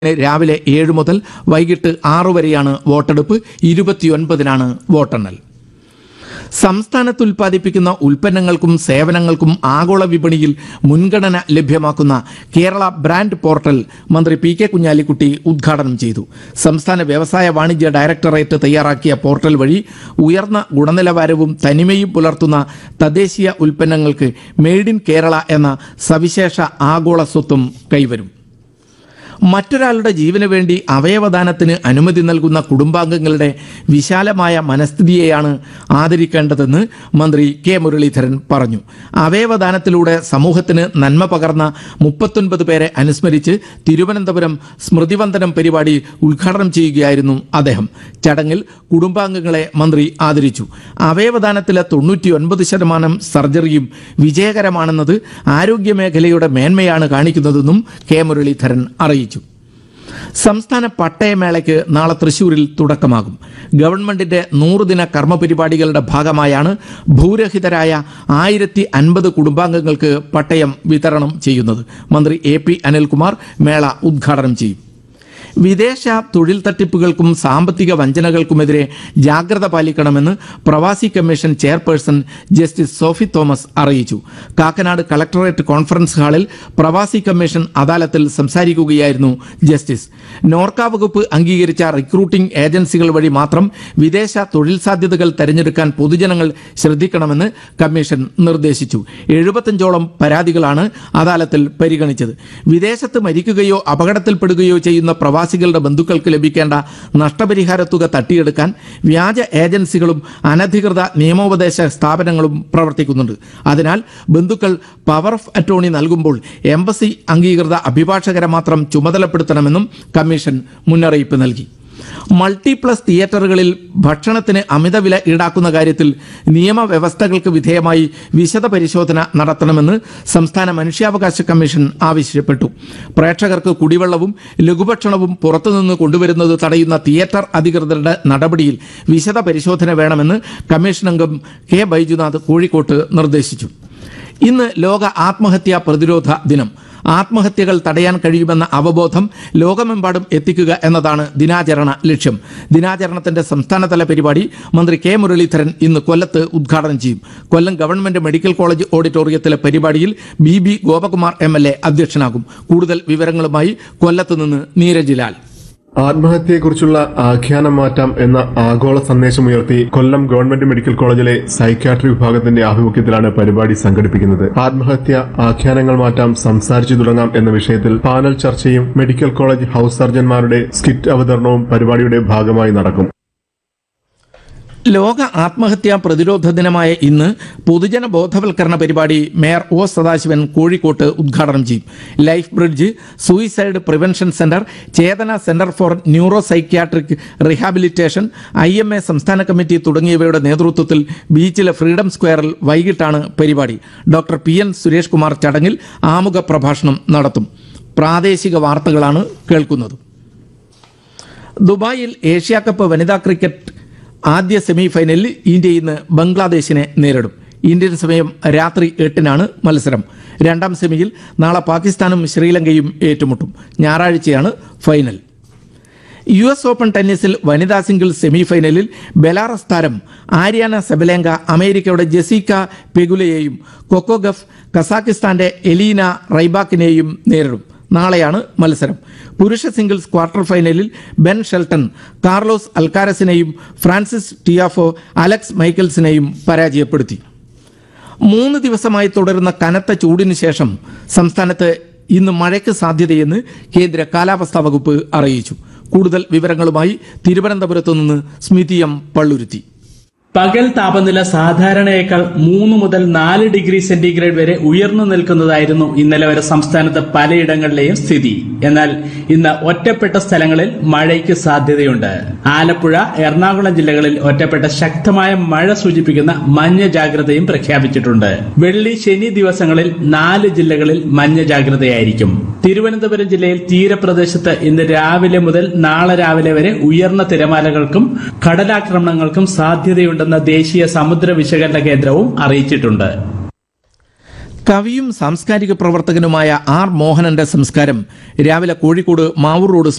രാവിലെ ഏഴ് മുതൽ വൈകിട്ട് ആറു വരെയാണ് വോട്ടെടുപ്പ് ഇരുപത്തിയൊൻപതിനാണ് വോട്ടെണ്ണൽ സംസ്ഥാനത്ത് ഉൽപ്പാദിപ്പിക്കുന്ന ഉൽപ്പന്നങ്ങൾക്കും സേവനങ്ങൾക്കും ആഗോള വിപണിയിൽ മുൻഗണന ലഭ്യമാക്കുന്ന കേരള ബ്രാൻഡ് പോർട്ടൽ മന്ത്രി പി കെ കുഞ്ഞാലിക്കുട്ടി ഉദ്ഘാടനം ചെയ്തു സംസ്ഥാന വ്യവസായ വാണിജ്യ ഡയറക്ടറേറ്റ് തയ്യാറാക്കിയ പോർട്ടൽ വഴി ഉയർന്ന ഗുണനിലവാരവും തനിമയും പുലർത്തുന്ന തദ്ദേശീയ ഉൽപ്പന്നങ്ങൾക്ക് മെയ്ഡ് ഇൻ കേരള എന്ന സവിശേഷ ആഗോള സ്വത്വം കൈവരും മറ്റൊരാളുടെ ജീവന് വേണ്ടി അവയവദാനത്തിന് അനുമതി നൽകുന്ന കുടുംബാംഗങ്ങളുടെ വിശാലമായ മനസ്ഥിതിയെയാണ് ആദരിക്കേണ്ടതെന്ന് മന്ത്രി കെ മുരളീധരൻ പറഞ്ഞു അവയവദാനത്തിലൂടെ സമൂഹത്തിന് നന്മ പകർന്ന മുപ്പത്തൊൻപത് പേരെ അനുസ്മരിച്ച് തിരുവനന്തപുരം സ്മൃതിവന്ദനം പരിപാടി ഉദ്ഘാടനം ചെയ്യുകയായിരുന്നു അദ്ദേഹം ചടങ്ങിൽ കുടുംബാംഗങ്ങളെ മന്ത്രി ആദരിച്ചു അവയവദാനത്തിലെ തൊണ്ണൂറ്റിയൊൻപത് ശതമാനം സർജറിയും വിജയകരമാണെന്നത് ആരോഗ്യമേഖലയുടെ മേന്മയാണ് കാണിക്കുന്നതെന്നും കെ മുരളീധരൻ അറിയിച്ചു സംസ്ഥാന പട്ടയമേളയ്ക്ക് നാളെ തൃശൂരിൽ തുടക്കമാകും ഗവൺമെന്റിന്റെ നൂറുദിന കർമ്മ പരിപാടികളുടെ ഭാഗമായാണ് ഭൂരഹിതരായ ആയിരത്തി അൻപത് കുടുംബാംഗങ്ങൾക്ക് പട്ടയം വിതരണം ചെയ്യുന്നത് മന്ത്രി എ പി അനിൽകുമാർ മേള ഉദ്ഘാടനം ചെയ്യും വിദേശ തൊഴിൽ തട്ടിപ്പുകൾക്കും സാമ്പത്തിക വഞ്ചനകൾക്കുമെതിരെ ജാഗ്രത പാലിക്കണമെന്ന് Pravasi commission chairperson justice Sophy Thomas അറിയിച്ചു കാക്കനാട് കളക്ടറേറ്റ് കോൺഫറൻസ് ഹാളിൽ പ്രവാസി കമ്മീഷൻ അദാലത്തിൽ സംസാരിക്കുകയായിരുന്നു ജസ്റ്റിസ് നോർക്ക വകുപ്പ് അംഗീകരിച്ച റിക്രൂട്ടിംഗ് ഏജൻസികൾ വഴി മാത്രം വിദേശ തൊഴിൽ സാധ്യതകൾ തെരഞ്ഞെടുക്കാൻ പൊതുജനങ്ങൾ ശ്രദ്ധിക്കണമെന്ന് കമ്മീഷൻ നിർദ്ദേശിച്ചു എഴുപത്തഞ്ചോളം പരാതികളാണ് അദാലത്തിൽ പരിഗണിച്ചത് വിദേശത്ത് മരിക്കുകയോ അപകടത്തിൽപ്പെടുകയോ ചെയ്യുന്ന പ്രവാസികളുടെ ബന്ധുക്കൾക്ക് ലഭിക്കേണ്ട നഷ്ടപരിഹാര തുക തട്ടിയെടുക്കാൻ വ്യാജ ഏജൻസികളും അനധികൃത നിയമോപദേശ സ്ഥാപനങ്ങളും പ്രവർത്തിക്കുന്നുണ്ട് അതിനാൽ ബന്ധുക്കൾ പവർ ഓഫ് അറ്റോർണി നൽകുമ്പോൾ എംബസി അംഗീകൃത അഭിഭാഷകരെ മാത്രം ചുമതലപ്പെടുത്തണമെന്നും കമ്മീഷൻ മുന്നറിയിപ്പ് നൽകി മൾട്ടിപ്ലസ് തിയേറ്ററുകളിൽ ഭക്ഷണത്തിന് അമിതവില ഈടാക്കുന്ന കാര്യത്തിൽ നിയമവ്യവസ്ഥകൾക്ക് വിധേയമായി വിശദ പരിശോധന നടത്തണമെന്ന് സംസ്ഥാന മനുഷ്യാവകാശ കമ്മീഷൻ ആവശ്യപ്പെട്ടു പ്രേക്ഷകർക്ക് കുടിവെള്ളവും ലഘുഭക്ഷണവും പുറത്തുനിന്ന് കൊണ്ടുവരുന്നത് തടയുന്ന തിയേറ്റർ അധികൃതരുടെ നടപടിയിൽ വിശദ പരിശോധന വേണമെന്ന് കമ്മീഷൻ അംഗം കെ ബൈജുനാഥ് കോഴിക്കോട്ട് നിർദ്ദേശിച്ചു ഇന്ന് ലോക ആത്മഹത്യാ പ്രതിരോധ ദിനം ആത്മഹത്യകൾ തടയാൻ കഴിയുമെന്ന അവബോധം ലോകമെമ്പാടും എത്തിക്കുക എന്നതാണ് ദിനാചരണ ലക്ഷ്യം ദിനാചരണത്തിന്റെ സംസ്ഥാനതല പരിപാടി മന്ത്രി കെ മുരളീധരൻ ഇന്ന് കൊല്ലത്ത് ഉദ്ഘാടനം ചെയ്യും കൊല്ലം ഗവൺമെന്റ് മെഡിക്കൽ കോളേജ് ഓഡിറ്റോറിയത്തിലെ പരിപാടിയിൽ B B Gopakumar M L A അധ്യക്ഷനാകും കൂടുതൽ വിവരങ്ങളുമായി കൊല്ലത്ത് നിന്ന് നീരജ് ലാൽ ആത്മഹത്യയെക്കുറിച്ചുള്ള ആഖ്യാനം മാറ്റാം എന്ന ആഗോള സന്ദേശമുയർത്തി കൊല്ലം ഗവൺമെന്റ് മെഡിക്കൽ കോളേജിലെ സൈക്യാട്രി വിഭാഗത്തിന്റെ ആഭിമുഖ്യത്തിലാണ് പരിപാടി സംഘടിപ്പിക്കുന്നത് ആത്മഹത്യ ആഖ്യാനങ്ങൾ മാറ്റാം സംസാരിച്ചു തുടങ്ങാം എന്ന വിഷയത്തിൽ പാനൽ ചർച്ചയും മെഡിക്കൽ കോളേജ് ഹൌസ് സർജൻമാരുടെ സ്കിറ്റ് അവതരണവും പരിപാടിയുടെ ഭാഗമായി നടക്കും ലോക ആത്മഹത്യാ പ്രതിരോധ ദിനമായ ഇന്ന് പൊതുജന ബോധവൽക്കരണ പരിപാടി മേയർ ഒ സദാശിവൻ കോഴിക്കോട്ട് ഉദ്ഘാടനം ചെയ്യും life bridge suicide prevention centre Chethana centre for neuro psychiatric rehabilitation I M A സംസ്ഥാന കമ്മിറ്റി തുടങ്ങിയവയുടെ നേതൃത്വത്തിൽ ബീച്ചിലെ ഫ്രീഡം സ്ക്വയറിൽ വൈകിട്ടാണ് പരിപാടി doctor P N Suresh Kumar ചടങ്ങിൽ ആമുഖ പ്രഭാഷണം നടത്തും പ്രാദേശിക വാർത്തകളാണ് കേൾക്കുന്നത് ദുബായിൽ ഏഷ്യ കപ്പ് വനിതാ ക്രിക്കറ്റ് ആദ്യ സെമി ഫൈനലിൽ ഇന്ത്യ ഇന്ന് ബംഗ്ലാദേശിനെ നേരിടും ഇന്ത്യൻ സമയം രാത്രി എട്ടിനാണ് മത്സരം രണ്ടാം സെമിയിൽ നാളെ പാകിസ്ഥാനും ശ്രീലങ്കയും ഏറ്റുമുട്ടും ഞായറാഴ്ചയാണ് ഫൈനൽ യു എസ് ഓപ്പൺ ടെന്നീസിൽ വനിതാ സിംഗിൾസ് സെമി ഫൈനലിൽ ബെലാറസ് താരം ആര്യാന സെബലേങ്ക അമേരിക്കയുടെ ജെസിക്ക പെഗുലയെയും കൊക്കോഗഫ് കസാക്കിസ്ഥാന്റെ എലീന റൈബാക്കിനെയും നേരിടും നാളെയാണ് മത്സരം പുരുഷ സിംഗിൾസ് ക്വാർട്ടർ ഫൈനലിൽ ബെൻ ഷെൽട്ടൺ കാർലോസ് അൽക്കാരസിനെയും ഫ്രാൻസിസ് ടിയാഫോ അലക്സ് മൈക്കൽസിനെയും പരാജയപ്പെടുത്തി മൂന്ന് ദിവസമായി തുടരുന്ന കനത്ത ചൂടിന് ശേഷം സംസ്ഥാനത്ത് ഇന്ന് മഴയ്ക്ക് സാധ്യതയെന്ന് കേന്ദ്ര കാലാവസ്ഥാ വകുപ്പ് അറിയിച്ചു കൂടുതൽ വിവരങ്ങളുമായി തിരുവനന്തപുരത്തു നിന്ന് സ്മിതി എം പള്ളുരുത്തി പകൽ താപനില സാധാരണയേക്കാൾ മൂന്ന് മുതൽ നാല് ഡിഗ്രി സെന്റിഗ്രേഡ് വരെ ഉയർന്നു നിൽക്കുന്നതായിരുന്നു ഇന്നലെ വരെ സംസ്ഥാനത്ത് പലയിടങ്ങളിലെയും സ്ഥിതി എന്നാൽ ഇന്ന് ഒറ്റപ്പെട്ട സ്ഥലങ്ങളിൽ മഴയ്ക്ക് സാധ്യതയുണ്ട് ആലപ്പുഴ എറണാകുളം ജില്ലകളിൽ ഒറ്റപ്പെട്ട ശക്തമായ മഴ സൂചിപ്പിക്കുന്ന മഞ്ഞ ജാഗ്രതയും പ്രഖ്യാപിച്ചിട്ടുണ്ട് വെള്ളി ശനി ദിവസങ്ങളിൽ നാല് ജില്ലകളിൽ മഞ്ഞ ജാഗ്രതയായിരിക്കും തിരുവനന്തപുരം ജില്ലയിൽ തീരപ്രദേശത്ത് ഇന്ന് രാവിലെ മുതൽ നാളെ രാവിലെ വരെ ഉയർന്ന തിരമാലകൾക്കും കടലാക്രമണങ്ങൾക്കും സാധ്യതയുണ്ടെന്ന് ദേശീയ സമുദ്ര വിശകലന കേന്ദ്രവും അറിയിച്ചിട്ടുണ്ട് കവിയും സാംസ്കാരിക പ്രവർത്തകനുമായ ആർ മോഹനന്റെ സംസ്കാരം രാവിലെ കോഴിക്കോട് മാവൂർ റോഡ്